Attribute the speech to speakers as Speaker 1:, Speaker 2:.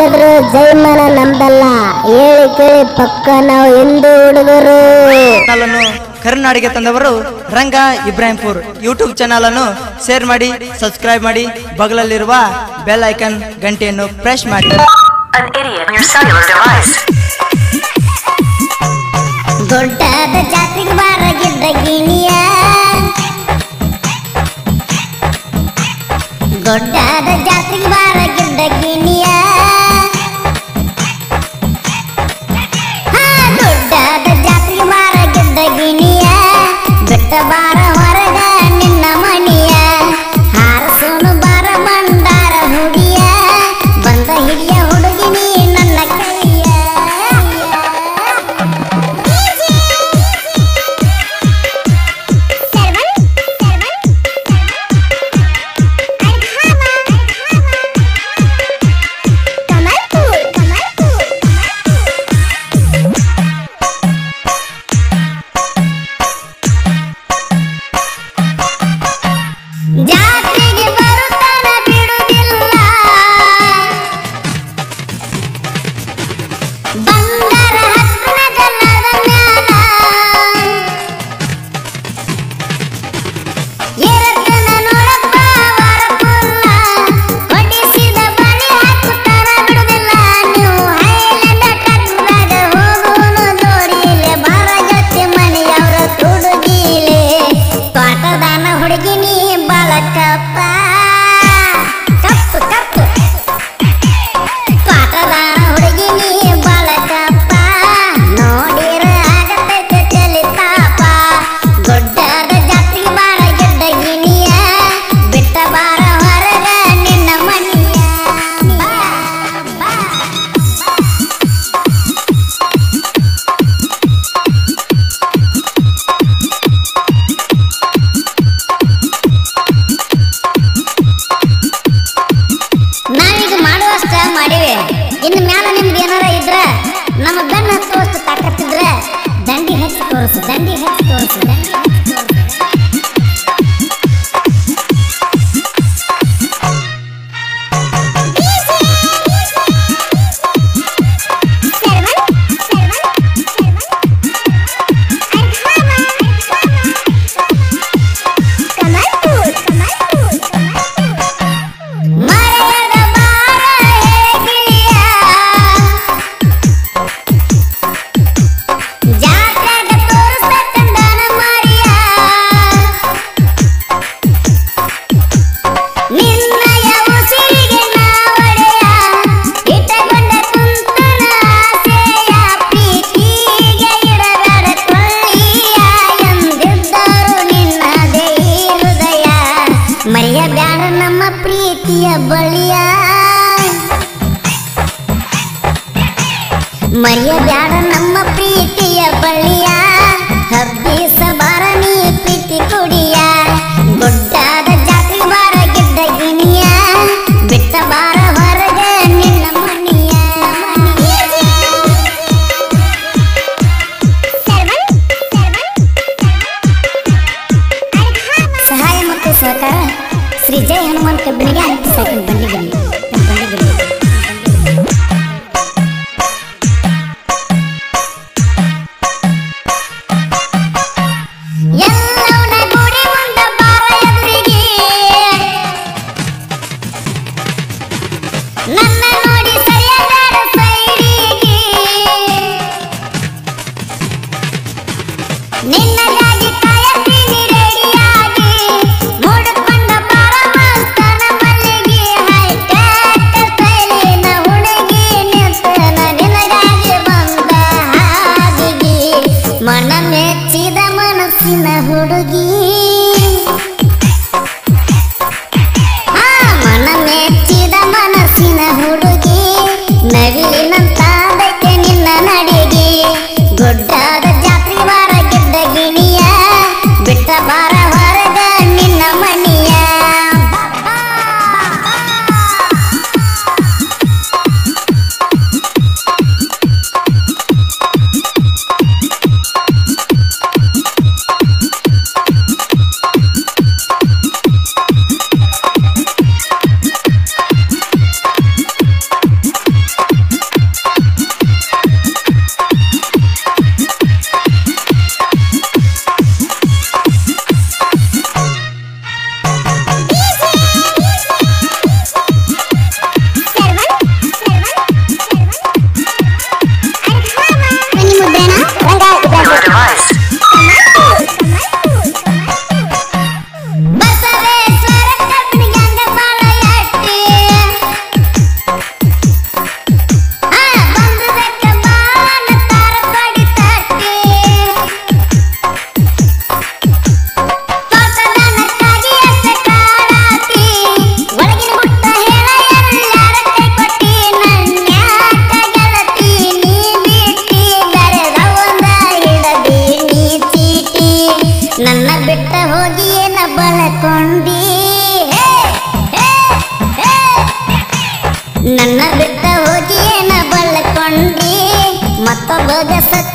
Speaker 1: ಆದ್ರೂ ಜೈಮನ ನಮ್ದಲ್ಲ ಹೇಳಿ ಕೇಳಿ ಪಕ್ಕ ನಾವು ಎಂದು ಹುಡುಗರು
Speaker 2: ಚಾನಲ್ ಅನ್ನು ಕರುನಾಡಿಗೆ ತಂದವರು ರಂಗ ಇಬ್ರಾಹಿಂಪುರ್ ಯೂಟ್ಯೂಬ್ ಚಾನಲ್ ಅನ್ನು ಶೇರ್ ಮಾಡಿ ಸಬ್ಸ್ಕ್ರೈಬ್ ಮಾಡಿ ಬಗಲಲ್ಲಿರುವ ಬೆಲ್ ಐಕನ್ ಗಂಟೆಯನ್ನು ಪ್ರೆಸ್ ಮಾಡಿ
Speaker 3: An idiot on your cellular device.
Speaker 1: ದೊಡ್ಡದ ಜಾತ್ರೆಗೆ ಬಾರ ಗಿಡ್ಡ ಗಿಣಿಯ ದೊಡ್ಡದ ಜಾತ್ರೆಗೆ ಬಾರ ಗಿಡ್ಡ ಗಿಣಿಯ ಹಾ, ದೊಡ್ಡದ ಜಾತ್ರೆಗೆ ಬಾರ ಗಿಡ್ಡ ಗಿಣಿಯ ಬಿಟ್ಟ ಬಾರ ಹೊರಗ ನಿನ್ನ ಮನಿಯ ಹಾರಸೋನು ಬಾರ ಬಂದಾರ ಹುಡಿಯ ಬಂದ ಹಿಡಿಯ ಹುಡುಗಿನಿ ನನ್ನ ಕೈಯ ಜಾತ್ರೆಗೆ ಬರುತ್ತಾನ ಬಿಡುವುದಿಲ್ಲ ಬಂಗಾರ ಹತ್ತನ ಗಲ್ಲದ ಮ್ಯಾಲ ಎರಡನ ನೋಡಪ್ಪ ವರಪುಲ್ಲ ಹೊಡಿಸಿದ ಬಳಿ ಹಾಕುತ್ತಾರ ಬಿಡುವುದಿಲ್ಲ ನೀವು ಹೈಲೆಂಡ ಟಕ್ರಾಗ ಹೋಗುವನು ಜೋಡಿಲೆ ಬಾರ ಗಟ್ಟಿ ಮನೆಯವರ ತುಡುಗಿಲೆ ತೋಟದಾನ ಹುಡುಗಿನಿ ಬಾಳಕಪ್ಪ ಕಪ್ಪು ಕಪ್ಪು ತೋಟದಾನ ಹುಡುಗಿನಿ ಬಾಳಕಪ್ಪ ನೋಡಿರ ಆಗತೈತೆ ಚಲಿತಾಪ ದೊಡ್ಡದ ಜಾತ್ರೆಗೆ ಬಾರ ಗೆಡ್ಡ ಗಿಣಿಯ ಬಿಟ್ಟ ಬಾರ ಹೊರಗ ನಿನ್ನ ಮನಿಯ ಬಾ, ಬಾ. ನಾವೀಗ ಮಾಡುವಷ್ಟ ಮಾಡಿವೆ ಇನ್ನು ಮ್ಯಾಲ ನಿಮ್ದು ಏನಾರ ಇದ್ರ ನಮ್ಮ ಬೆನ್ನ ಹತ್ತುವಷ್ಟು ತಾಕತ್ತಿದ್ರ ದಂಡಿ ಹಚ್ಚಿ ತೋರಿಸು ದಂಡಿ ಹಚ್ಚಿ ತೋರಿಸು ದಂಡಿ ಹಚ್ಚಿ ತೋರಿಸು ಮರೆಯದ ಬಾರ ಹೇಗಿಳಿಯ ಜಾತ್ರೆಗ ತೋರಿಸ್ತಂದನ ಮರಿಯ ನಿನ್ನಯ ಉಸಿರಿಗೆ ನಾವಡೆಯ ಇಟ್ಟಕೊಂಡ ಕುಂತನ ಆಸೆಯ ಪ್ರೀತಿಗೆ ಇಡಬೇಡ ಕೊಳ್ಳಿಯ ಎಂದಿದ್ದರು ನಿನ್ನದೇ ಹೃದಯ ಮರೆಯಬ್ಯಾಡ ನಮ್ಮ ಪ್ರೀತಿಯ ಬಳಿಯ ಮರೆಯಬ್ಯಾಡ ನಮ್ಮ ಪ್ರೀತಿಯ ಬಳಿಯ ಹಬ್ಬಿಸ ಬಾರ ನೀ ಪ್ರೀತಿ ಕುಡಿಯ ಗುಡ್ಡಾದ ಜಾತ್ರೆ ಬಾರ ಗಿಡ್ಡ ಗಿಣಿಯ ಬಿಟ್ಟ ಬಾರ ಹೊರಗ ನಿನ್ನ ಮನಿಯ ಸಹಾಯ ಮತ್ತು ಸಹಕಾರ ಶ್ರೀ ಜಯ ಹನುಮಾನ್ ಕಬ್ಬಿಣಿಗೆ ಅಂಟಿ ಸಾಕಿನ ಬಂಡಿ ಬನ್ನಿ ಬಂಡಿ ಬನ್ನಿ ಎಲ್ಲವನ ಗುಡಿ ಮುಂದ ಬಾರ ಎದುರಿಗೆ ನನ್ನ ನೋಡಿ ಸರಿಯಾದ ಸೈಡಿಗೆ ನಿನ್ನಗಾಗಿ ಕಾಯತ್ತೀನಿ ರೆಡಿಯಾಗಿ ಮೂಡಿಕೊಂಡ ಬಾರ ಮಸ್ತನ ಮಲ್ಲಿಗೆ ಹೈಟೆಕ್ ಸ್ಟೈಲಿನ ಹುಡುಗಿ ನಿಂತನ ನಿನಗಾಗಿ ಬಂದ ಹಾದಿಗೆ ಮನ ಮೆಚ್ಚಿದ ಮನಸ್ಸಿನ ಹುಡುಗಿ ಆ ಮನ ಮೆಚ್ಚಿದ ಮನಸ್ಸಿನ ಹುಡುಗಿ ನನ್ನ ಬಿಟ್ಟ ಹೋಗಿ ಏನ ಬಳ್ಕೊಂಡಿ ಮತ್ತೊಬ್ಬಗ ಸತಿ